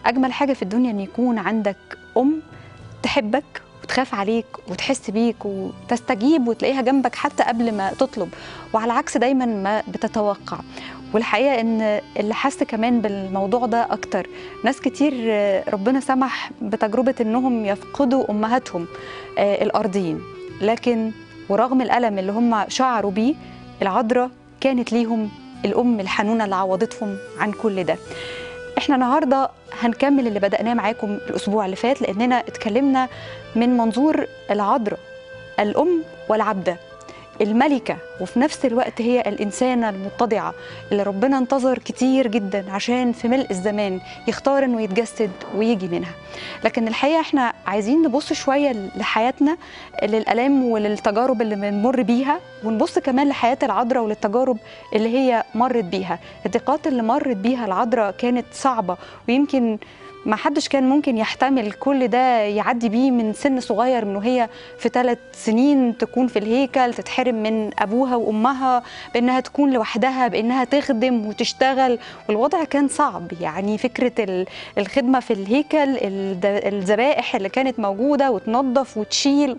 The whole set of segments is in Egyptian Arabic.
اجمل حاجه في الدنيا ان يكون عندك ام تحبك وتخاف عليك وتحس بيك وتستجيب وتلاقيها جنبك حتى قبل ما تطلب وعلى عكس دايما ما بتتوقع والحقيقه ان اللي حس كمان بالموضوع ده اكتر ناس كتير آه، ربنا سمح بتجربه انهم يفقدوا امهاتهم آه، الارضيين لكن ورغم الالم اللي هم شعروا بيه العذراء كانت ليهم الام الحنونه اللي عوضتهم عن كل ده احنا النهارده هنكمل اللي بدأناه معاكم الأسبوع اللي فات لأننا اتكلمنا من منظور العذراء الأم والعبدة الملكة وفي نفس الوقت هي الإنسانة المتضعة اللي ربنا انتظر كتير جدا عشان في ملء الزمان يختار إنه يتجسد ويجي منها لكن الحقيقة احنا عايزين نبص شوية لحياتنا للآلام وللتجارب اللي بنمر بيها ونبص كمان لحياة العذراء وللتجارب اللي هي مرت بيها الضيقات اللي مرت بيها العذراء كانت صعبة ويمكن ما حدش كان ممكن يحتمل كل ده يعدي بيه من سن صغير من وهي في ثلاث سنين تكون في الهيكل تتحرم من ابوها وامها بانها تكون لوحدها بانها تخدم وتشتغل والوضع كان صعب يعني فكره ال- الخدمه في الهيكل الد- الذبائح اللي كانت موجوده وتنظف وتشيل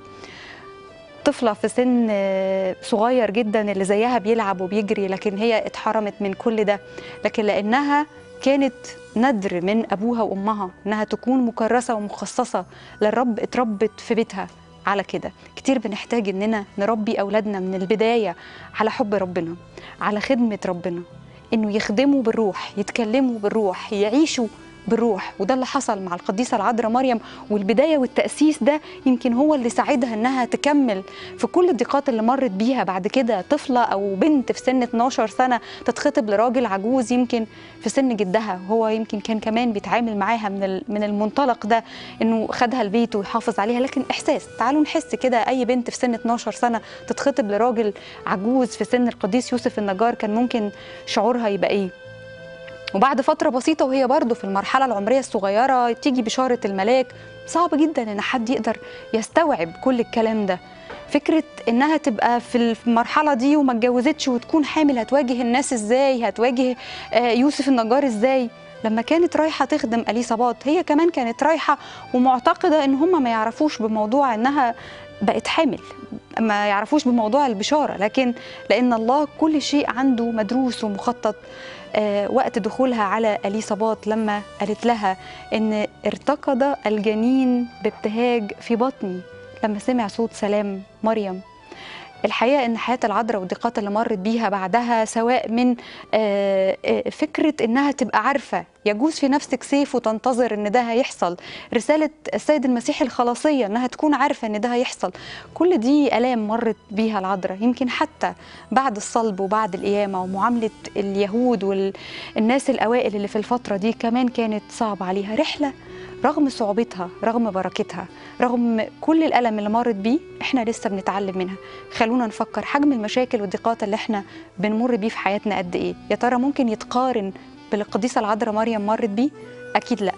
طفلة في سن آه، صغير جدا اللي زيها بيلعب وبيجري لكن هي اتحرمت من كل ده لكن لأنها كانت ندر من أبوها وأمها إنها تكون مكرسة ومخصصة للرب اتربت في بيتها على كده كتير بنحتاج إننا نربي أولادنا من البداية على حب ربنا على خدمة ربنا إنه يخدموا بالروح يتكلموا بالروح يعيشوا بالروح وده اللي حصل مع القديسة العذراء مريم والبداية والتأسيس ده يمكن هو اللي ساعدها إنها تكمل في كل الضيقات اللي مرت بيها بعد كده طفلة أو بنت في سن 12 سنة تتخطب لراجل عجوز يمكن في سن جدها هو يمكن كان كمان بيتعامل معاها من ال- من المنطلق ده إنه خدها البيت ويحافظ عليها لكن إحساس تعالوا نحس كده أي بنت في سن 12 سنة تتخطب لراجل عجوز في سن القديس يوسف النجار كان ممكن شعورها يبقى إيه وبعد فترة بسيطة وهي برضه في المرحلة العمرية الصغيرة تيجي بشارة الملاك صعب جدا إن حد يقدر يستوعب كل الكلام ده فكرة إنها تبقى في المرحلة دي وما اتجوزتش وتكون حامل هتواجه الناس إزاي هتواجه آه، يوسف النجار إزاي لما كانت رايحة تخدم أليصابات هي كمان كانت رايحة ومعتقدة إن هم ما يعرفوش بموضوع إنها بقت حامل ما يعرفوش بموضوع البشارة لكن لأن الله كل شيء عنده مدروس ومخطط آه، وقت دخولها على أليصابات لما قالت لها إن ارتقد الجنين بابتهاج في بطني لما سمع صوت سلام مريم الحقيقة إن حياة العذراء والضيقات اللي مرت بيها بعدها سواء من آه، آه، فكرة إنها تبقى عارفة يجوز في نفسك سيف وتنتظر إن ده هيحصل رسالة السيد المسيح الخلاصية إنها تكون عارفة إن ده هيحصل كل دي آلام مرت بيها العذراء يمكن حتى بعد الصلب وبعد القيامة ومعاملة اليهود والناس الأوائل اللي في الفترة دي كمان كانت صعبة عليها رحلة رغم صعوبتها رغم بركتها رغم كل الألم اللي مرت بيه احنا لسه بنتعلم منها خلونا نفكر حجم المشاكل والضيقات اللي احنا بنمر بيه في حياتنا قد ايه يا ترى ممكن يتقارن باللي القديسة العذراء مريم مرت بيه أكيد لا